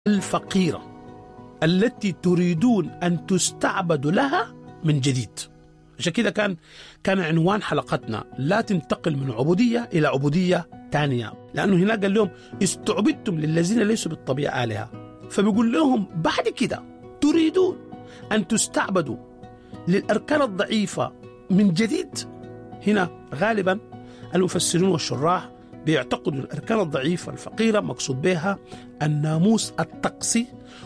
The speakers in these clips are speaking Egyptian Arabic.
الفقيرة التي تريدون أن تستعبدوا لها من جديد عشان كده كان كان عنوان حلقتنا لا تنتقل من عبودية إلى عبودية ثانية لأنه هناك قال لهم استعبدتم للذين ليسوا بالطبيعة آلهة فبيقول لهم بعد كده تريدون أن تستعبدوا للأركان الضعيفة من جديد هنا غالبا المفسرون والشراح بيعتقدوا الأركان الضعيفة الفقيرة مقصود بها الناموس الطقسي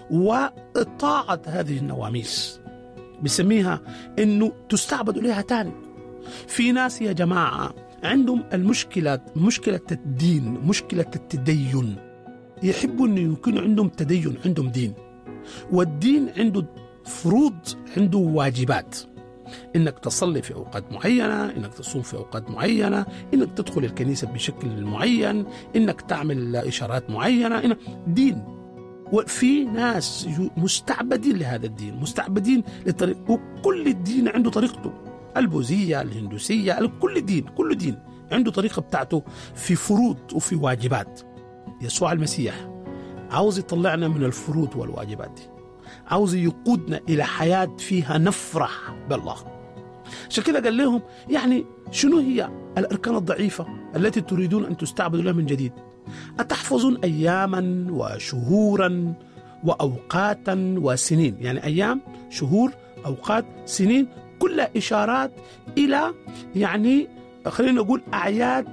وإطاعة هذه النواميس بسميها انه تستعبد اليها تاني في ناس يا جماعه عندهم المشكلة مشكلة الدين مشكلة التدين يحبوا انه يكون عندهم تدين عندهم دين والدين عنده فروض عنده واجبات انك تصلي في اوقات معينه انك تصوم في اوقات معينه انك تدخل الكنيسه بشكل معين انك تعمل اشارات معينه إنك دين وفي ناس مستعبدين لهذا الدين مستعبدين للطريق وكل الدين عنده طريقته البوذية الهندوسية كل دين كل دين عنده طريقة بتاعته في فروض وفي واجبات يسوع المسيح عاوز يطلعنا من الفروض والواجبات دي عاوز يقودنا إلى حياة فيها نفرح بالله عشان كده قال لهم يعني شنو هي الأركان الضعيفة التي تريدون أن تستعبدوا لها من جديد أتحفظون أياما وشهورا وأوقاتا وسنين يعني أيام شهور أوقات سنين كلها إشارات إلى يعني خلينا نقول أعياد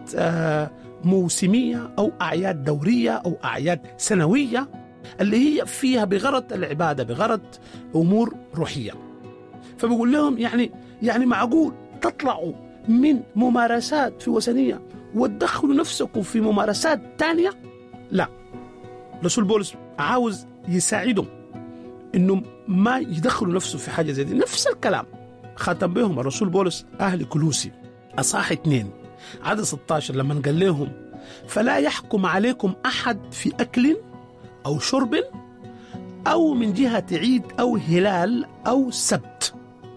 موسمية أو أعياد دورية أو أعياد سنوية اللي هي فيها بغرض العبادة بغرض أمور روحية فبقول لهم يعني يعني معقول تطلعوا من ممارسات في وثنية وتدخلوا نفسكم في ممارسات تانية لا رسول بولس عاوز يساعدهم انهم ما يدخلوا نفسه في حاجه زي دي نفس الكلام ختم بهم الرسول بولس اهل كلوسي اصحاح اثنين عدد 16 لما قال لهم فلا يحكم عليكم احد في اكل او شرب او من جهه عيد او هلال او سبت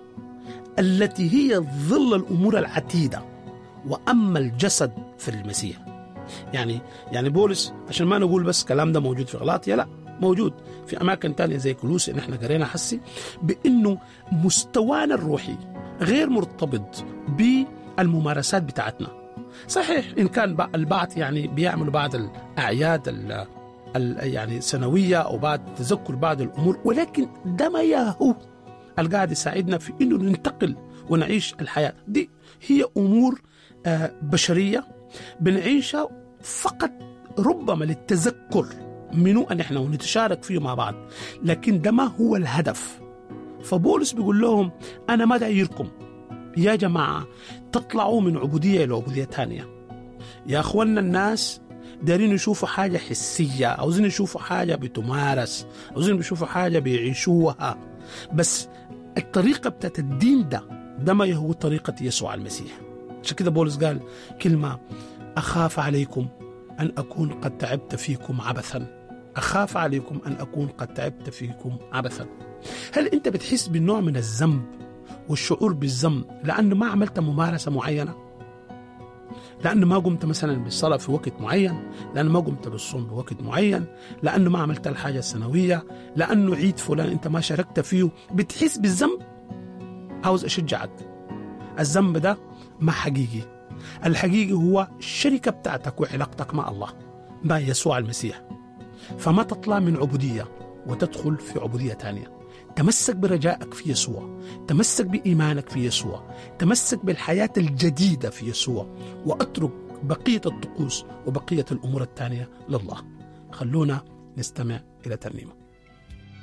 التي هي ظل الامور العتيده واما الجسد في المسيح يعني يعني بولس عشان ما نقول بس كلام ده موجود في غلاطيا لا موجود في اماكن تانية زي كلوسي اللي احنا قرينا حسي بانه مستوانا الروحي غير مرتبط بالممارسات بتاعتنا صحيح ان كان البعض يعني بيعملوا بعض الاعياد ال ال يعني سنويه او بعد تذكر بعض الامور ولكن ده ما ياهو القاعد يساعدنا في انه ننتقل ونعيش الحياه دي هي امور بشريه بنعيشها فقط ربما للتذكر منو ان احنا ونتشارك فيه مع بعض لكن ده ما هو الهدف فبولس بيقول لهم انا ما دايركم يا جماعه تطلعوا من عبوديه الى عبوديه ثانيه يا اخوانا الناس دارين يشوفوا حاجه حسيه عاوزين يشوفوا حاجه بتمارس عاوزين يشوفوا حاجه بيعيشوها بس الطريقه بتاعت الدين ده ده ما هو طريقه يسوع المسيح عشان كده بولس قال كلمه اخاف عليكم ان اكون قد تعبت فيكم عبثا اخاف عليكم ان اكون قد تعبت فيكم عبثا هل انت بتحس بالنوع من الذنب والشعور بالذنب لانه ما عملت ممارسه معينه لأنه ما قمت مثلا بالصلاة في وقت معين لأنه ما قمت بالصوم بوقت معين لأنه ما عملت الحاجة السنوية لأنه عيد فلان أنت ما شاركت فيه بتحس بالذنب عاوز أشجعك الذنب ده ما حقيقي الحقيقي هو الشركة بتاعتك وعلاقتك مع الله مع يسوع المسيح فما تطلع من عبودية وتدخل في عبودية ثانية تمسك برجائك في يسوع تمسك بإيمانك في يسوع تمسك بالحياة الجديدة في يسوع وأترك بقية الطقوس وبقية الأمور الثانية لله خلونا نستمع إلى ترنيمه